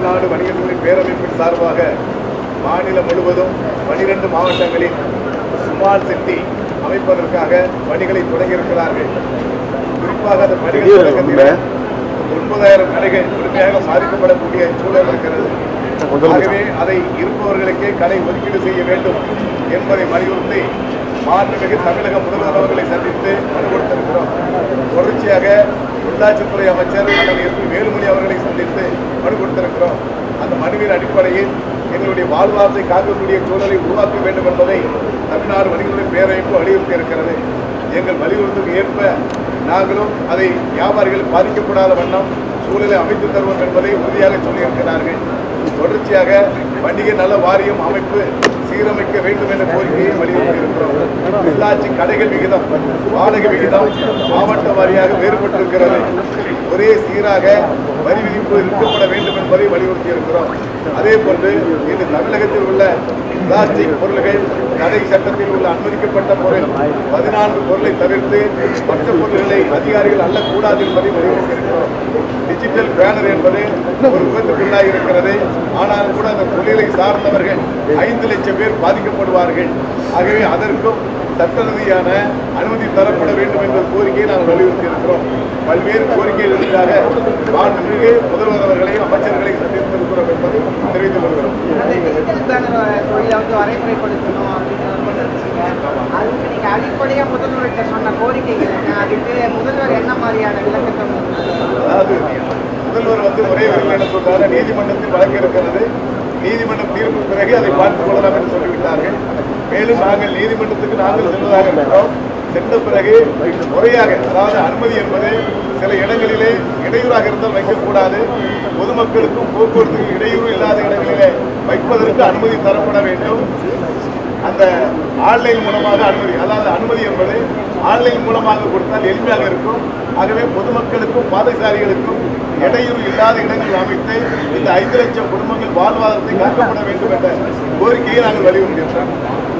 தமிழ்நாடு வணிகர்களின் பேரமைப்பின் சார்பாக மாநிலம் முழுவதும் பனிரெண்டு மாவட்டங்களில் ஸ்மார்ட் சிட்டி அமைப்பதற்காக பணிகளை தொடங்கியிருக்கிறார்கள் குறிப்பாக அந்த பணிகள் தொடக்கத்தில் ஒன்பதாயிரம் கடைகள் முழுமையாக பாதிக்கப்படக்கூடிய சூழல் இருக்கிறது ஆகவே அதை இருப்பவர்களுக்கே கடை ஒதுக்கீடு செய்ய வேண்டும் என்பதை வலியுறுத்தி மாண்புமிகு தமிழக முதல்வர் அவர்களை சந்தித்து மனு கொடுத்திருக்கிறோம் தொடர்ச்சியாக உள்ளாட்சித்துறை அமைச்சர் அண்ணன் எஸ் பி வேலுமணி அவர்களை சந்தித்து மனு கொடுத்திருக்கிறோம் அந்த மனுவின் அடிப்படையில் எங்களுடைய வாழ்வாரத்தை காக்கக்கூடிய சூழலை உருவாக்க வேண்டும் என்பதை தமிழ்நாடு வணிகர்களுடைய பேரமைப்பு வலியுறுத்தி இருக்கிறது எங்கள் வலியுறுத்துக்கு ஏற்ப நாங்களும் அதை வியாபாரிகள் பாதிக்கப்படாத வண்ணம் சூழலை அமைத்து தருவோம் என்பதை உறுதியாக சொல்லியிருக்கிறார்கள் தொடர்ச்சியாக வணிக நல வாரியம் அமைப்பு சீரமைக்க வேண்டும் என்ற கோரிக்கையை வலியுறுத்தி இருக்கிறோம் உள்ளாட்சி கடைகள் விகிதம் வாடகை விகிதம் மாவட்ட வாரியாக வேறுபட்டிருக்கிறது ஒரே சீராக வரி விதிப்பு இருக்கப்பட வேண்டும் என்பதை வலியுறுத்தி இருக்கிறோம் அதே போன்று இன்று தமிழகத்தில் உள்ள பிளாஸ்டிக் பொருள்கள் தடை சட்டத்தில் உள்ள அனுமதிக்கப்பட்ட பொருள் பதினான்கு பொருளை தவிர்த்து மற்ற பொருள்களை அதிகாரிகள் அள்ளக்கூடாது என்பதை வலியுறுத்தி இருக்கிறோம் டிஜிட்டல் பேனர் என்பது ஒரு விபத்துக்குள்ளாகி இருக்கிறது ஆனால் கூட அந்த தொழிலை சார்ந்தவர்கள் ஐந்து லட்சம் பேர் பாதிக்கப்படுவார்கள் ஆகவே அதற்கும் சட்ட ரீதியான அனுமதி தரப்பட வேண்டும் என்ற கோரிக்கையை நாங்கள் வலியுறுத்தி இருக்கிறோம் பல்வேறு கோரிக்கைகள் இருக்காக மாண்புமிகு முதல்வர் அவர்களையும் அமைச்சர்களையும் சந்தித்திருக்கிறோம் என்பதை தெரிவித்துக் கொள்கிறோம் அந்த டிஜிட்டல் பேனர் தொழிலை வந்து வரைமுறைப்படுத்தணும் அப்படின்னு கொண்டு வந்துருக்கீங்க அதுக்கு நீங்க அடிப்படையா முதல்வர்கிட்ட சொன்ன கோரிக்கைகள் என்ன அதுக்கு முதல்வர் என்ன மாதிரியான விளக்கத்தை உங்களுக்கு அதாவது முதல்வர் வந்து ஒரே வரையில் என்ன சொல்றாரு நீதிமன்றத்தில் வழக்கு இருக்கிறது நீதிமன்றம் தீர்ப்பு பிறகு அதை பார்த்துக் கொள்ளலாம் என்று சொல்லிவிட்டார்கள் மேலும் நாங்கள் நீதிமன்றத்துக்கு நாங்கள் செல்வதாக இருக்கிறோம் சென்ற பிறகு முறையாக அதாவது அனுமதி என்பது சில இடங்களிலே இடையூறாக இருந்தால் வைக்கக்கூடாது பொதுமக்களுக்கும் போக்குவரத்துக்கு இடையூறு இல்லாத இடங்களிலே வைப்பதற்கு அனுமதி தரப்பட வேண்டும் அந்த ஆன்லைன் மூலமாக அனுமதி அதாவது அனுமதி என்பது ஆன்லைன் மூலமாக கொடுத்தால் எளிமையாக இருக்கும் ஆகவே பொதுமக்களுக்கும் பாதசாரிகளுக்கும் இடையூறு இல்லாத இடங்கள் அமைத்து இந்த ஐந்து லட்சம் குடும்பங்கள் வாழ்வாதாரத்தை காக்கப்பட வேண்டும் என்ற கோரிக்கையை நாங்கள் வலியுறுத்தியிருக்கிறோம்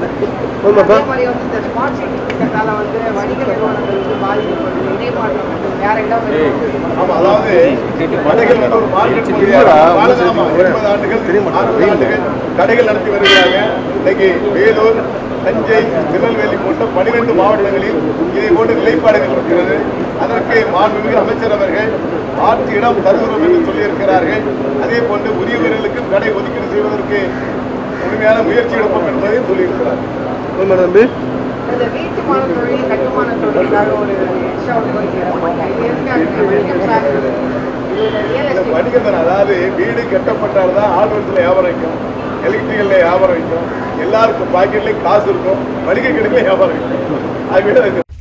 அதே மாதிரி வந்து இந்த ஸ்மார்ட் சிட்டி திட்டத்தால வந்து வணிக நிறுவனங்கள் வந்து பாதிக்கப்படுது இடைமாற்றம் வந்து வேற இடம் இருக்கு. ஆமா அதாவது கடைகள் வந்து ஒரு மார்க்கெட் பகுதியாக ஆமா, எண்பது ஆண்டுகள் அறுபது ஆண்டுகள் கடைகள் நடத்தி வருகிறாங்க இன்னைக்கு வேலூர் தஞ்சை திருநெல்வேலி போன்ற பனிரெண்டு மாவட்டங்களில் இதை போன்ற நிலைப்பாடுகள் இருக்கிறது அதற்கு மாண்புமிகு அமைச்சர் அவர்கள் மாற்று இடம் தருகிறோம் என்று சொல்லியிருக்கிறார்கள் அதே போன்று உரியவர்களுக்கும் கடை ஒதுக்கீடு செய்வதற்கு முழுமையான முயற்சி எடுப்போம் என்பதையும் சொல்லியிருக்கிறார் இந்த வீட்டுமான தொழில் கட்டுமான தொழிலாக ஒரு எக்ஸ்ட்ரா ஒரு கோரிக்கை வைப்பாங்க. இது எதுக்காக வணிகம் சார்ந்தது இது ரியல் இந்த எஸ்டேட் வணிகத்தன் அதாவது வீடு கட்டப்பட்டால்தான் ஆழ்வரத்தில் வியாபாரம் வைக்கும் எலக்ட்ரிக்கல்ல வியாபாரம் வைக்கும் எல்லாருக்கும் பாக்கெட்லேயும் காசு இருக்கும் வணிக கடையில வியாபாரம் வைக்கும் ஆகவே அது